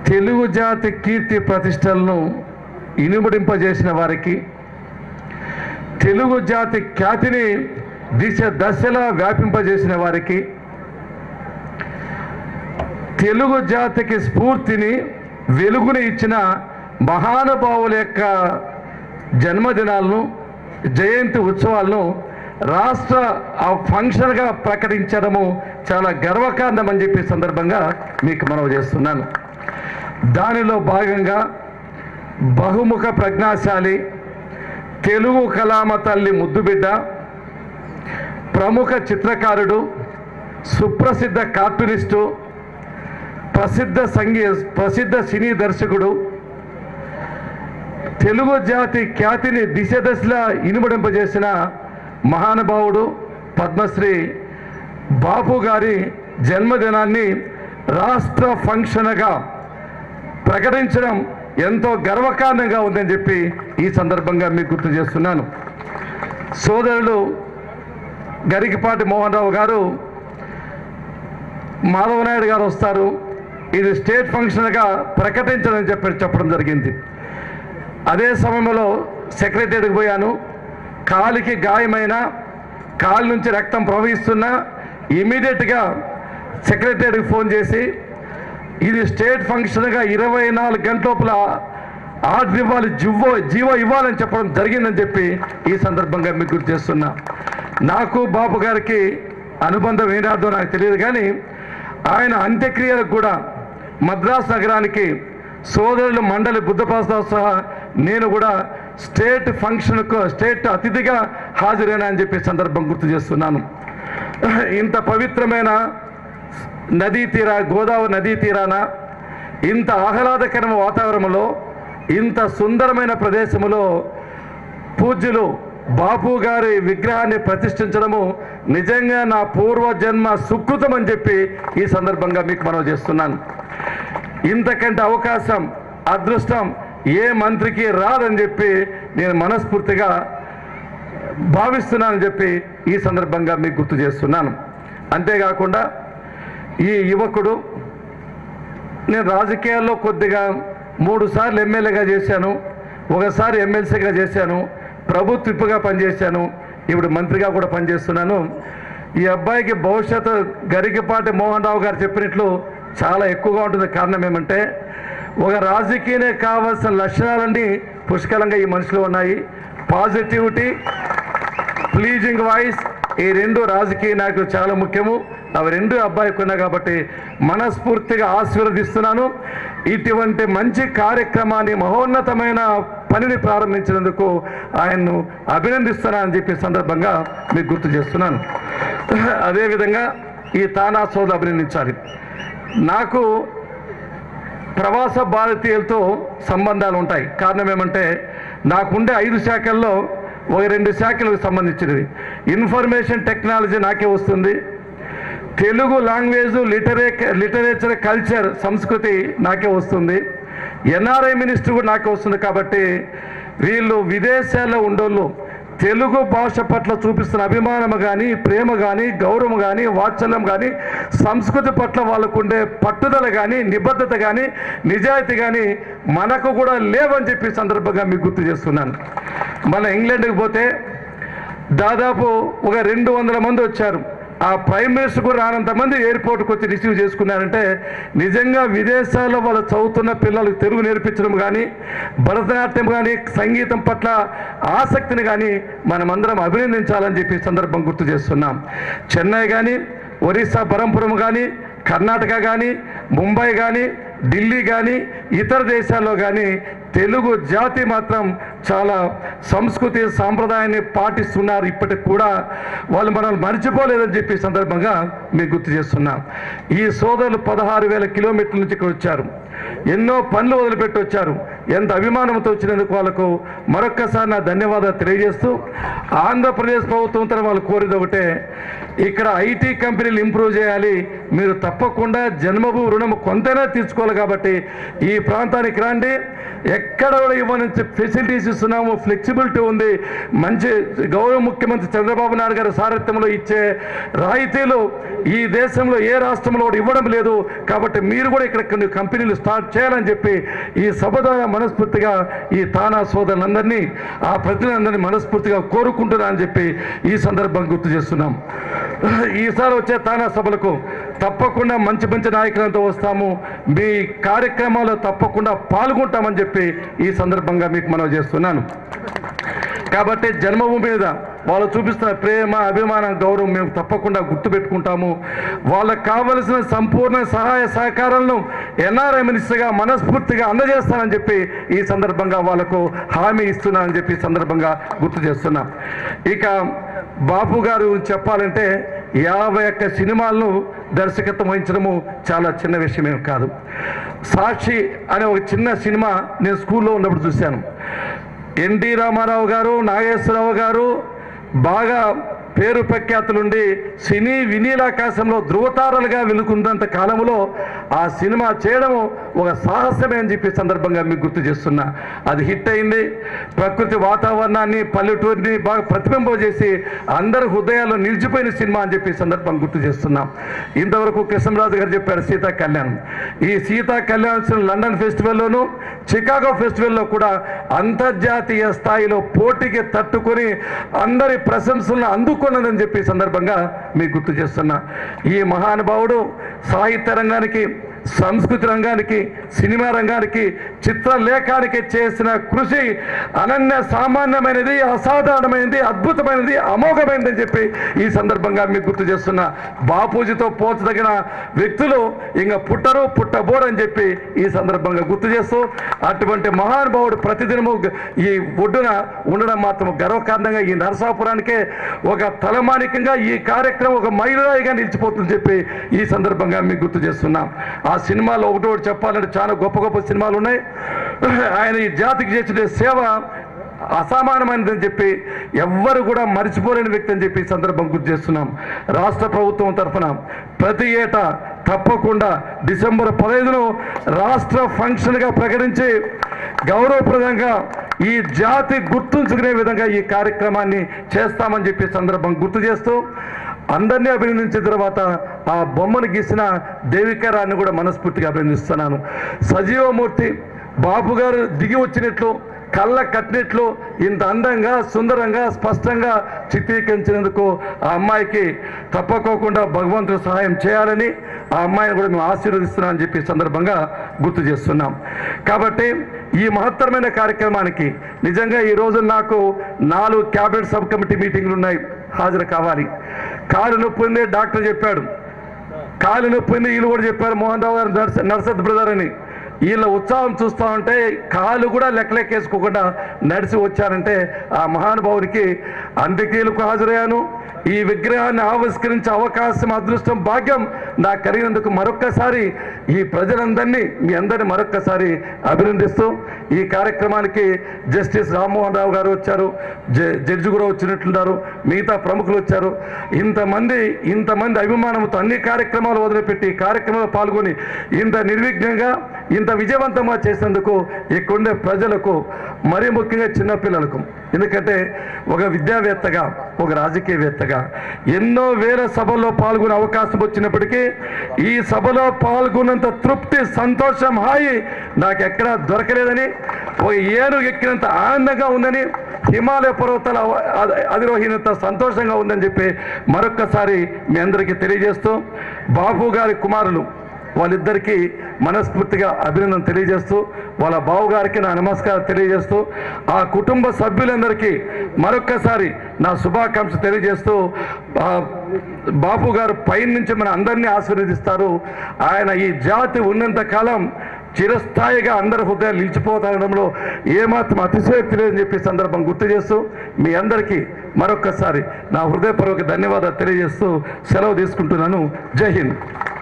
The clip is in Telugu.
తెలుగు జాతి కీర్తి ప్రతిష్టలను ఇనుమడింపజేసిన వారికి తెలుగు జాతి ఖ్యాతిని దిశ దశలా వ్యాపింపజేసిన వారికి తెలుగు జాతికి స్ఫూర్తిని వెలుగుని ఇచ్చిన మహానుభావుల యొక్క జన్మదినాలను జయంతి ఉత్సవాలను రాష్ట్ర ఆ ఫంక్షన్గా ప్రకటించడము చాలా గర్వకారణం అని చెప్పి సందర్భంగా మీకు మనవి చేస్తున్నాను దానిలో భాగంగా బహుముఖ ప్రజ్ఞాశాలి తెలుగు కళామ తల్లి ముద్దుబిడ్డ ప్రముఖ చిత్రకారుడు సుప్రసిద్ధ కార్టూనిస్టు ప్రసిద్ధ సంగీ ప్రసిద్ధ సినీ దర్శకుడు తెలుగు జాతి ఖ్యాతిని దిశ దశలా ఇనుమడింపజేసిన మహానుభావుడు పద్మశ్రీ బాపు గారి జన్మదినాన్ని రాష్ట్ర ఫంక్షన్గా ప్రకటించడం ఎంతో గర్వకారణంగా ఉందని చెప్పి ఈ సందర్భంగా మీకు గుర్తు చేస్తున్నాను సోదరులు గరికిపాటి మోహన్ రావు గారు మాధవ నాయుడు గారు వస్తారు ఇది స్టేట్ ఫంక్షన్గా ప్రకటించడం చెప్పి చెప్పడం జరిగింది అదే సమయంలో సెక్రటరీకి పోయాను కాలికి గాయమైన కాలు నుంచి రక్తం ప్రవహిస్తున్నా ఇమీడియట్గా సెక్రటరీకి ఫోన్ చేసి ఇది స్టేట్ ఫంక్షన్గా ఇరవై నాలుగు గంటల లోపల ఆర్డర్ ఇవ్వాలి జీవో జీవో ఇవ్వాలని చెప్పడం జరిగిందని చెప్పి ఈ సందర్భంగా మీకు గుర్తు చేస్తున్నా నాకు బాబు గారికి అనుబంధం ఏనాదో నాకు తెలియదు కానీ ఆయన అంత్యక్రియలకు కూడా మద్రాస్ నగరానికి సోదరులు మండలి బుద్ధపాసరావు సహా నేను కూడా స్టేట్ ఫంక్షన్కు స్టేట్ అతిథిగా హాజరైనా అని చెప్పి సందర్భం గుర్తు చేస్తున్నాను ఇంత పవిత్రమైన నదీ తీర గోదావరి నదీ తీరాన ఇంత ఆహ్లాదకరమైన వాతావరణంలో ఇంత సుందరమైన ప్రదేశములో పూజ్యులు బాపు గారి విగ్రహాన్ని ప్రతిష్ఠించడము నిజంగా నా పూర్వజన్మ సుకృతం అని చెప్పి ఈ సందర్భంగా మీకు మనవి చేస్తున్నాను ఇంతకంటే అవకాశం అదృష్టం ఏ మంత్రికి రాదని చెప్పి నేను మనస్ఫూర్తిగా భావిస్తున్నానని చెప్పి ఈ సందర్భంగా మీకు గుర్తు చేస్తున్నాను అంతేకాకుండా ఈ యువకుడు నేను రాజకీయాల్లో కొద్దిగా మూడు సార్లు ఎమ్మెల్యేగా చేశాను ఒకసారి ఎమ్మెల్సీగా చేశాను ప్రభుత్వ విప్పుగా పనిచేశాను ఇప్పుడు మంత్రిగా కూడా పనిచేస్తున్నాను ఈ అబ్బాయికి భవిష్యత్తు గరికపాటి మోహన్ రావు గారు చెప్పినట్లు చాలా ఎక్కువగా ఉంటుంది కారణం ఏమంటే ఒక రాజకీయనే కావాల్సిన లక్షణాలన్నీ పుష్కలంగా ఈ మనిషిలో ఉన్నాయి పాజిటివిటీ ప్లీజింగ్ వాయిస్ ఈ రెండు రాజకీయ నాయకులు చాలా ముఖ్యము అవి రెండు అబ్బాయికి ఉన్నాయి కాబట్టి మనస్ఫూర్తిగా ఆశీర్వదిస్తున్నాను ఇటువంటి మంచి కార్యక్రమాన్ని మహోన్నతమైన పనిని ప్రారంభించినందుకు ఆయన్ను అభినందిస్తున్నానని చెప్పి సందర్భంగా మీకు గుర్తు చేస్తున్నాను అదేవిధంగా ఈ తానా సోద అభినందించాలి నాకు ప్రవాస భారతీయులతో సంబంధాలు ఉంటాయి కారణం ఏమంటే నాకుండే ఐదు శాఖల్లో ఒక రెండు శాఖలకు సంబంధించినవి ఇన్ఫర్మేషన్ టెక్నాలజీ నాకే వస్తుంది తెలుగు లాంగ్వేజ్ లిటరే లిటరేచర్ కల్చర్ సంస్కృతి నాకే వస్తుంది ఎన్ఆర్ఐ మినిస్టర్ కూడా నాకే వస్తుంది కాబట్టి వీళ్ళు విదేశాల్లో ఉండోళ్ళు తెలుగు భాష పట్ల చూపిస్తున్న అభిమానం కానీ ప్రేమ కానీ గౌరవం కానీ వాత్సల్యం కానీ సంస్కృతి పట్ల వాళ్ళకు ఉండే పట్టుదల కానీ నిబద్ధత కానీ నిజాయితీ కానీ మనకు కూడా లేవని చెప్పి ఈ సందర్భంగా మీకు గుర్తు చేస్తున్నాను మన ఇంగ్లాండ్కి పోతే దాదాపు ఒక రెండు వందల మంది వచ్చారు ఆ ప్రైమ్ మినిస్టర్ కూడా రానంత మంది ఎయిర్పోర్ట్కి వచ్చి రిసీవ్ చేసుకున్నారంటే నిజంగా విదేశాల్లో వాళ్ళు చదువుతున్న పిల్లలకు తెలుగు నేర్పించడం కానీ భరతనాట్యం కానీ సంగీతం పట్ల ఆసక్తిని కానీ మనమందరం అభినందించాలని చెప్పి ఈ సందర్భం గుర్తు చేస్తున్నాం చెన్నై కానీ ఒరిస్సా బరంపురం కానీ కర్ణాటక కానీ ముంబై కానీ ఢిల్లీ కానీ ఇతర దేశాల్లో కానీ తెలుగు జాతి మాత్రం చాలా సంస్కృతి సాంప్రదాయాన్ని పాటిస్తున్నారు ఇప్పటికి కూడా వాళ్ళు మనల్ని మర్చిపోలేదని చెప్పి ఈ సందర్భంగా మీకు గుర్తు చేస్తున్నాం ఈ సోదరులు పదహారు వేల కిలోమీటర్ల నుంచి ఇక్కడ వచ్చారు ఎన్నో పనులు వదిలిపెట్టి వచ్చారు ఎంత అభిమానంతో వచ్చినందుకు వాళ్ళకు మరొక్కసారి నా ధన్యవాదాలు తెలియజేస్తూ ఆంధ్రప్రదేశ్ ప్రభుత్వం తన వాళ్ళు కోరేది ఒకటే ఇక్కడ ఐటీ కంపెనీలు ఇంప్రూవ్ చేయాలి మీరు తప్పకుండా జన్మభూమి రుణం కొంతైనా తీర్చుకోవాలి కాబట్టి ఈ ప్రాంతానికి రండి ఎక్కడ కూడా ఇవ్వని ఫెసిలిటీస్ ఇస్తున్నాము ఫ్లెక్సిబిలిటీ ఉంది మంచి గౌరవ ముఖ్యమంత్రి చంద్రబాబు నాయుడు గారి సారథ్యంలో ఇచ్చే రాయితీలు ఈ దేశంలో ఏ రాష్ట్రంలో కూడా ఇవ్వడం లేదు కాబట్టి మీరు కూడా ఇక్కడ కొన్ని కంపెనీలు స్టార్ట్ చేయాలని చెప్పి ఈ సభ ద్వారా మనస్ఫూర్తిగా ఈ తానా సోదరులందరినీ ఆ ప్రతినిధులందరినీ మనస్ఫూర్తిగా కోరుకుంటున్నా అని చెప్పి ఈ సందర్భంగా గుర్తు చేస్తున్నాం ఈసారి వచ్చే తానా సభలకు తప్పకుండా మంచి మంచి నాయకులతో వస్తాము మీ కార్యక్రమాల్లో తప్పకుండా పాల్గొంటామని చెప్పి ఈ సందర్భంగా మీకు మనవి చేస్తున్నాను కాబట్టి జన్మభూమి మీద వాళ్ళు చూపిస్తున్న ప్రేమ అభిమానం గౌరవం మేము తప్పకుండా గుర్తుపెట్టుకుంటాము వాళ్ళకు కావలసిన సంపూర్ణ సహాయ సహకారాలను ఎన్ఆర్ఐ మినిస్టర్గా మనస్ఫూర్తిగా అందజేస్తానని చెప్పి ఈ సందర్భంగా వాళ్ళకు హామీ ఇస్తున్నానని చెప్పి ఈ సందర్భంగా గుర్తు చేస్తున్నా ఇక బాపు గారు చెప్పాలంటే యాభై ఒక్క సినిమాలను దర్శకత్వం వహించడము చాలా చిన్న విషయమేం కాదు సాక్షి అనే ఒక చిన్న సినిమా నేను స్కూల్లో ఉన్నప్పుడు చూశాను ఎన్టీ రామారావు గారు నాగేశ్వరరావు గారు బాగా పేరు ప్రఖ్యాతులుండి సినీ వినీలాకాశంలో ధృవతారలుగా వెలుకున్నంత కాలంలో ఆ సినిమా చేయడము ఒక సాహసమే అని చెప్పి సందర్భంగా మీకు గుర్తు చేస్తున్నా అది హిట్ అయింది ప్రకృతి వాతావరణాన్ని పల్లెటూరిని బాగా ప్రతిబింబజేసి అందరి హృదయాల్లో నిలిచిపోయిన సినిమా అని చెప్పి ఈ సందర్భంగా గుర్తు చేస్తున్నాం ఇంతవరకు కృష్ణరాజు గారు చెప్పారు సీతా కళ్యాణం ఈ సీతా కళ్యాణ్ లండన్ ఫెస్టివల్లోను చికాగో ఫెస్టివల్లో కూడా అంతర్జాతీయ స్థాయిలో పోటీకి తట్టుకొని అందరి ప్రశంసలను అందుకున్నదని చెప్పి ఈ సందర్భంగా మీకు గుర్తు చేస్తున్నా ఈ మహానుభావుడు సాహిత్య రంగానికి సంస్కృతి రంగానికి సినిమా రంగానికి చిత్రలేఖానికి చేసిన కృషి అనన్య సామాన్యమైనది అసాధారణమైనది అద్భుతమైనది అమోఘమైనది అని చెప్పి ఈ సందర్భంగా మీకు గుర్తు చేస్తున్నా బాపూజీతో పోల్చదగిన వ్యక్తులు ఇంకా పుట్టరు పుట్టబోరు అని చెప్పి ఈ సందర్భంగా గుర్తు చేస్తూ అటువంటి మహానుభావుడు ప్రతిదినము గ- ఈ ఒడ్డున ఉండడం మాత్రం గర్వకారణంగా ఈ నరసాపురానికే ఒక తలమానికంగా ఈ కార్యక్రమం ఒక మైలురాయిగా నిలిచిపోతుందని చెప్పి ఈ సందర్భంగా మీకు గుర్తు చేస్తున్నాం ఆ సినిమాలో ఒకటి ఒకటి చెప్పాలంటే చాలా గొప్ప గొప్ప సినిమాలు ఉన్నాయి ఆయన ఈ జాతికి చేసిన సేవ అసమానమైనదని చెప్పి ఎవ్వరు కూడా మర్చిపోలేని వ్యక్తి అని చెప్పి ఈ సందర్భం గుర్తు చేస్తున్నాం రాష్ట్ర ప్రభుత్వం తరఫున ప్రతి ఏటా తప్పకుండా డిసెంబర్ పదహైదును రాష్ట్ర ఫంక్షన్గా ప్రకటించి గౌరవప్రదంగా ఈ జాతి గుర్తుంచుకునే విధంగా ఈ కార్యక్రమాన్ని చేస్తామని చెప్పి ఈ సందర్భం గుర్తు చేస్తూ అందరినీ అభినందించిన తర్వాత ఆ బొమ్మను గీసిన దేవికారాన్ని కూడా మనస్ఫూర్తిగా అభినందిస్తున్నాను సజీవమూర్తి బాబు గారు దిగి వచ్చినట్లు కళ్ళ కట్టినట్లు ఇంత అందంగా సుందరంగా స్పష్టంగా చిత్రీకరించినందుకు ఆ అమ్మాయికి తప్పకోకుండా భగవంతుడు సహాయం చేయాలని ఆ అమ్మాయిని కూడా మేము ఆశీర్వదిస్తున్నామని చెప్పి ఈ సందర్భంగా గుర్తు చేస్తున్నాం కాబట్టి ఈ మహత్తరమైన కార్యక్రమానికి నిజంగా ఈ రోజు నాకు నాలుగు క్యాబినెట్ సబ్ కమిటీ మీటింగ్లు ఉన్నాయి హాజరు కావాలి కాలు నొప్పి ఉంది డాక్టర్ చెప్పాడు కాలు నొప్పి ఉంది వీళ్ళు కూడా చెప్పారు మోహన్ రావు గారు నర్స నర్సత్ బ్రదర్ అని వీళ్ళ ఉత్సాహం చూస్తా ఉంటే కాలు కూడా లెక్కలెక్కేసుకోకుండా నడిచి వచ్చారంటే ఆ మహానుభావుడికి అంత్యక్రియలకు హాజరయ్యాను ఈ విగ్రహాన్ని ఆవిష్కరించే అవకాశం అదృష్టం భాగ్యం నాకు కలిగినందుకు మరొక్కసారి ఈ ప్రజలందరినీ మీ అందరిని మరొక్కసారి అభినందిస్తూ ఈ కార్యక్రమానికి జస్టిస్ రామ్మోహన్ రావు గారు వచ్చారు జ- జడ్జి కూడా వచ్చినట్లున్నారు మిగతా ప్రముఖులు వచ్చారు ఇంతమంది ఇంతమంది అభిమానంతో అన్ని కార్యక్రమాలు వదిలిపెట్టి ఈ కార్యక్రమంలో పాల్గొని ఇంత నిర్విఘ్నంగా ఇంత విజయవంతంగా చేసినందుకు ఇక్కడుండే ప్రజలకు మరీ ముఖ్యంగా చిన్నపిల్లలకు ఎందుకంటే ఒక విద్యావేత్తగా ఒక రాజకీయవేత్తగా ఎన్నో వేల సభల్లో పాల్గొనే అవకాశం వచ్చినప్పటికీ ఈ సభలో పాల్గొన్నంత తృప్తి సంతోషం హాయి నాకు ఎక్కడా దొరకలేదని ఒక ఏనుగు ఎక్కినంత ఆనందంగా ఉందని హిమాలయ పర్వతాల అ- అధిరోహినంత సంతోషంగా ఉందని చెప్పి మరొక్కసారి మీ అందరికీ తెలియజేస్తూ బాబు గారి కుమారులు వాళ్ళిద్దరికీ మనస్ఫూర్తిగా అభినందన తెలియజేస్తూ వాళ్ళ బావగారికి నా నమస్కారం తెలియజేస్తూ ఆ కుటుంబ సభ్యులందరికీ మరొక్కసారి నా శుభాకాంక్ష తెలియజేస్తూ ఆ బాబు గారు పైన నుంచి మన అందరినీ ఆశీర్వదిస్తారు ఆయన ఈ జాతి ఉన్నంత కాలం చిరస్థాయిగా అందరి హృదయాలు నిలిచిపోతాడంలో ఏమాత్రం అతిశయోక్తి లేదని చెప్పి ఈ సందర్భం గుర్తు చేస్తూ మీ అందరికీ మరొక్కసారి నా హృదయపూర్వక ధన్యవాదాలు తెలియజేస్తూ సెలవు తీసుకుంటున్నాను జై హింద్